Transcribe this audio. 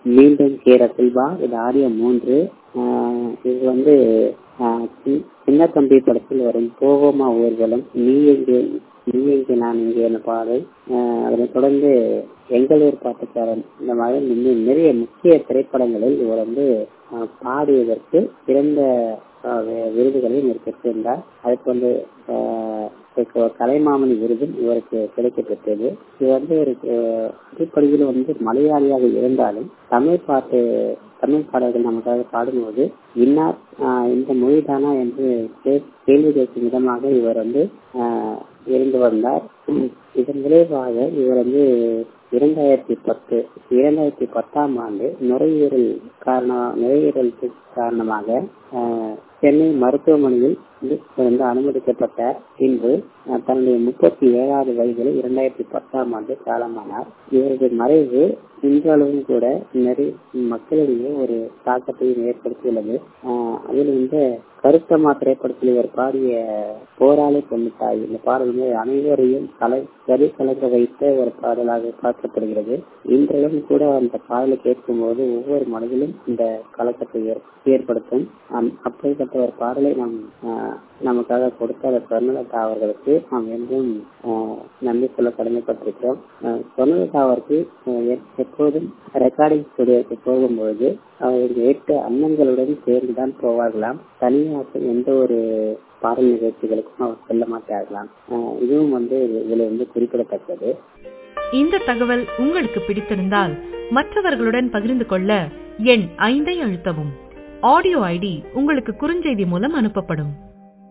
மீண்டும் கீர செல்வா இது ஆடியோ மூன்று ஆஹ் இது வந்து ஆஹ் சி- சின்ன தம்பி படத்தில் வரும் போகோமா ஊர்வலம் நீ எங்கே நீ எங்கே நான் எங்கே என பாடல் ஆஹ் அதனைத் தொடர்ந்து எங்களூர் பாட்டுக்காரன் இந்த மாதிரி இன்னும் நிறைய முக்கிய திரைப்படங்களில் இவர் வந்து ஆஹ் பாடியதற்கு சிறந்த ஆஹ் வி- விருதுகளையும் இவர் பெற்றிருந்தார் அதுக்கு வந்து ஆஹ் இதுக்கு ஒரு கலைமாமணி விருதும் இவருக்கு கிடைக்கப்பெற்றது இவர் வந்து ஒரு ஆஹ் அடிப்படையில் வந்து மலையாளியாக இருந்தாலும் தமிழ் பாட்டு தமிழ் பாடல்கள் நமக்காக பாடும்போது இன்னார் ஆஹ் இந்த மொழிதானா என்று கே- கேள்வி கேட்கும் விதமாக இவர் வந்து ஆஹ் இருந்து வந்தார் இதன் விளைவாக இவர் வந்து இரண்டாயிரத்தி பத்து இரண்டாயிரத்தி பத்தாம் ஆண்டு நுரையீரல் காரணம் நுரையீரல் காரணமாக ஆஹ், சென்னை மருத்துவமனையில் வந்து வந்து அனுமதிக்கப்பட்டார் பின்பு ஆஹ், தன்னுடைய முப்பத்தி ஏழாவது வயதில் இரண்டாயிரத்தி பத்தாம் ஆண்டு காலமானார் இவரது மறைவு இன்றளவும் கூட நிறைய மக்களிடையே ஒரு தாக்கத்தையும் ஏற்படுத்தியுள்ளது ஆஹ், அதில் இந்த கருத்தம்மா திரைப்படத்தில் இவர் பாடிய போராளி பொண்ணு தாய் இந்த பாடல் வந்து அனைவரையும் கலை கதி கலக்க வைத்த ஒரு பாடலாக பார்க்கப்படுகிறது இன்றளவும் கூட அந்த பாடலை கேட்கும்போது ஒவ்வொரு மனதிலும் இந்த கலக்கத்தை ஏற்- ஏற்படுத்தும் அம்- அப்படிப்பட்ட ஒரு பாடலை நாம் ஆஹ், நமக்காக கொடுத்த அந்த சொர்ணலதா அவர்களுக்கு நாம் என்றும் ஆஹ், நன்றி சொல்ல கடமைப்பட்டிருக்கிறோம் ஆஹ், சொர்ணலதா அவருக்கு ஆஹ், எப்- எப்போதும் ரெக்கார்டிங் ஸ்டுடியோக்கு போகும்பொழுது அவர்கள் எட்டு அண்ணன்களுடன் சேர்ந்துதான் போவார்களாம் தனியாக எந்த ஒரு பாடல் நிகழ்ச்சிகளுக்கும் அவர் செல்ல மாட்டார்களாம் ஆஹ், இதுவும் வந்து இதுல வந்து குறிப்பிடத்தக்கது இந்த தகவல் உங்களுக்கு பிடித்திருந்தால் மற்றவர்களுடன் பகிர்ந்து கொள்ள எண் ஐந்தை அழுத்தவும் ஆடியோ ஐடி உங்களுக்கு குறுஞ்செய்தி மூலம் அனுப்பப்படும்